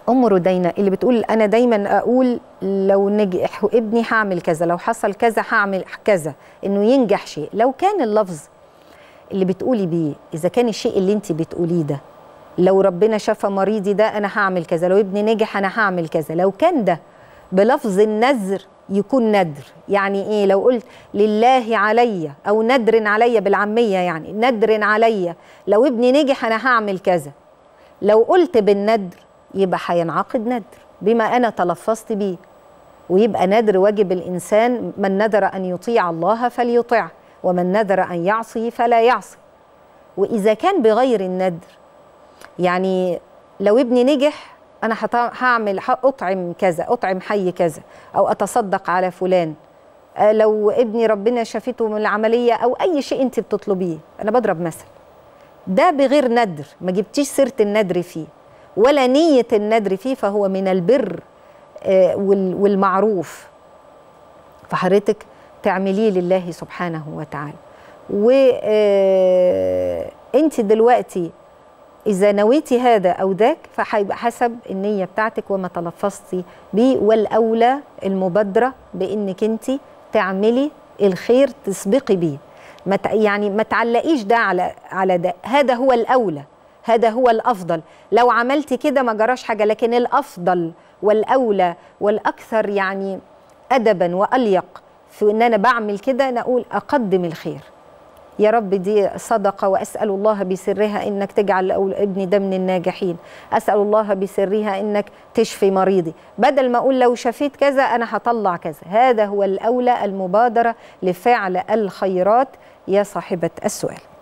ام ردينا اللي بتقول انا دايما اقول لو نجح ابني هعمل كذا لو حصل كذا هعمل كذا انه ينجح شيء لو كان اللفظ اللي بتقولي بيه اذا كان الشيء اللي انت بتقوليه ده لو ربنا شفى مريضي ده انا هعمل كذا لو ابني نجح انا هعمل كذا لو كان ده بلفظ النذر يكون ندر يعني ايه لو قلت لله عليا او ندر عليا بالعاميه يعني ندر عليا لو ابني نجح انا هعمل كذا لو قلت بالندر يبقى هينعقد ندر بما انا تلفظت بيه ويبقى ندر واجب الانسان من نذر ان يطيع الله فليطع ومن نذر ان يعصي فلا يعصي واذا كان بغير الندر يعني لو ابني نجح انا هعمل اطعم كذا اطعم حي كذا او اتصدق على فلان لو ابني ربنا شافته من العمليه او اي شيء انت بتطلبيه انا بضرب مثل ده بغير ندر ما جبتيش سيره الندر فيه ولا نيه الندر فيه فهو من البر والمعروف فحضرتك تعمليه لله سبحانه وتعالى وانت دلوقتي إذا نويتي هذا أو ذاك فهيبقى حسب النية بتاعتك وما تلفظتي بيه والأولى المبادرة بإنك أنت تعملي الخير تسبقي بيه ما يعني ما تعلقيش ده على على ده هذا هو الأولى هذا هو الأفضل لو عملتي كده ما جراش حاجة لكن الأفضل والأولى والأكثر يعني أدبا وأليق في إن أنا بعمل كده نقول أقدم الخير يا رب دي صدقة وأسأل الله بسرها إنك تجعل ابني ده من الناجحين أسأل الله بسرها إنك تشفي مريضي بدل ما أقول لو شفيت كذا أنا هطلع كذا هذا هو الأولى المبادرة لفعل الخيرات يا صاحبة السؤال